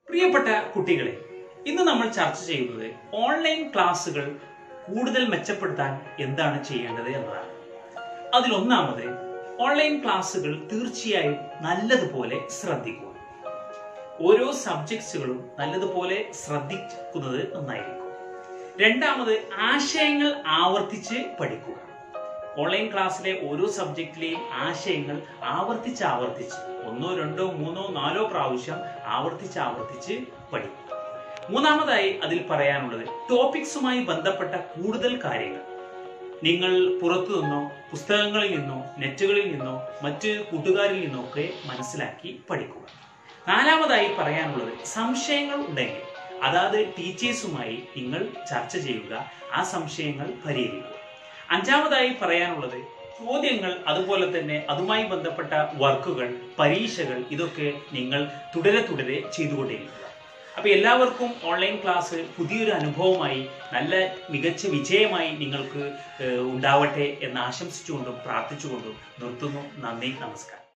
പ്രിയപ്പെട്ട കുട്ടികളെ ഇന്ന് നമ്മൾ ചർച്ച ചെയ്യുന്നത് ഓൺലൈൻ ക്ലാസ്സുകൾ കൂടുതൽ മെച്ചപ്പെടുത്താൻ എന്താണ് ചെയ്യേണ്ടത് എന്നതാണ് അതിലൊന്നാമത് ഓൺലൈൻ ക്ലാസ്സുകൾ തീർച്ചയായും നല്ലതുപോലെ ശ്രദ്ധിക്കുക ഓരോ സബ്ജക്ട്സുകളും നല്ലതുപോലെ ശ്രദ്ധിക്കുന്നത് നന്നായിരിക്കും രണ്ടാമത് ആശയങ്ങൾ ആവർത്തിച്ച് പഠിക്കുക ഓൺലൈൻ ക്ലാസ്സിലെ ഓരോ സബ്ജക്റ്റിലെയും ആശയങ്ങൾ ആവർത്തിച്ച് ആവർത്തിച്ച് ഒന്നോ രണ്ടോ മൂന്നോ നാലോ പ്രാവശ്യം ആവർത്തിച്ച് ആവർത്തിച്ച് പഠിക്കുക മൂന്നാമതായി അതിൽ പറയാനുള്ളത് ടോപ്പിക്സുമായി ബന്ധപ്പെട്ട കൂടുതൽ കാര്യങ്ങൾ നിങ്ങൾ പുറത്തു നിന്നോ പുസ്തകങ്ങളിൽ നിന്നോ നെറ്റുകളിൽ നിന്നോ മറ്റ് കൂട്ടുകാരിൽ നിന്നോ ഒക്കെ മനസ്സിലാക്കി പഠിക്കുക നാലാമതായി പറയാനുള്ളത് സംശയങ്ങൾ ഉണ്ടെങ്കിൽ അതായത് ടീച്ചേഴ്സുമായി നിങ്ങൾ ചർച്ച ചെയ്യുക ആ സംശയങ്ങൾ പരിഹരിക്കുക അഞ്ചാമതായി പറയാനുള്ളത് ചോദ്യങ്ങൾ അതുപോലെ തന്നെ അതുമായി ബന്ധപ്പെട്ട വർക്കുകൾ പരീക്ഷകൾ ഇതൊക്കെ നിങ്ങൾ തുടരെ തുടരെ ചെയ്തുകൊണ്ടേയിരിക്കുക അപ്പൊ എല്ലാവർക്കും ഓൺലൈൻ ക്ലാസ് പുതിയൊരു അനുഭവമായി നല്ല മികച്ച വിജയമായി നിങ്ങൾക്ക് ഏഹ്, ഉണ്ടാവട്ടെ എന്ന് ആശംസിച്ചുകൊണ്ടും പ്രാർത്ഥിച്ചുകൊണ്ടും നിർത്തുന്നു നന്ദി നമസ്കാരം